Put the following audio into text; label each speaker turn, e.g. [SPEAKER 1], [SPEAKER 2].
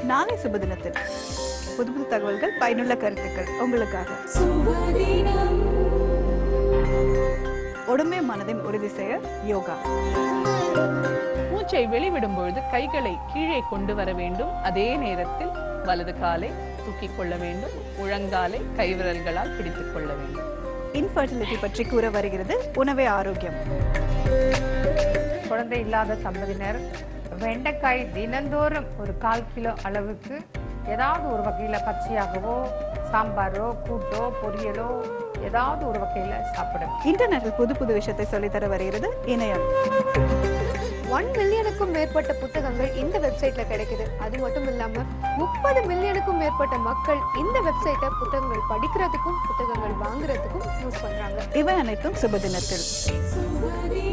[SPEAKER 1] நாளை சுபதினத்தில் புது புது தகவல்கள் பயனுள்ள கருத்துக்கள் உங்களுக்காக உடம்பே மனதையும் உறுதி செய்ய யோகா
[SPEAKER 2] மூச்சை வெளிவிடும் பொழுது கைகளை கீழே கொண்டு வர வேண்டும் அதே நேரத்தில் வலது காலை தூக்கிக் கொள்ள வேண்டும் முழங்காலை கைவிரல்களால் பிடித்துக் கொள்ள வேண்டும்
[SPEAKER 1] இன்ஃபர்டிலிட்டி பற்றி கூற வருகிறது உணவே ஆரோக்கியம்
[SPEAKER 3] குழந்தை இல்லாத தம்பதியினர் வெண்டைக்காய் தினந்தோறும் ஒரு கால் கிலோ அளவுக்கு ஏதாவது ஒரு வகையில் பச்சையாகவோ சாம்பாரோ கூட்டோ பொரியலோ ஏதாவது ஒரு வகையில் சாப்பிடும்
[SPEAKER 1] இன்டர்நெட்டில் புது புது விஷயத்தை சொல்லித்தர வருகிறது இணையம்
[SPEAKER 4] ஒன் மில்லியனுக்கும் மேற்பட்ட புத்தகங்கள் இந்த வெப்சைட்ல கிடைக்குது அது மட்டும் இல்லாம முப்பது மில்லியனுக்கும் மேற்பட்ட மக்கள் இந்த வெப்சைட்டை புத்தகங்கள் படிக்கிறதுக்கும் புத்தகங்கள் வாங்குறதுக்கும் யூஸ் பண்றாங்க
[SPEAKER 1] இவை அனைத்தும் சுபதினத்தில்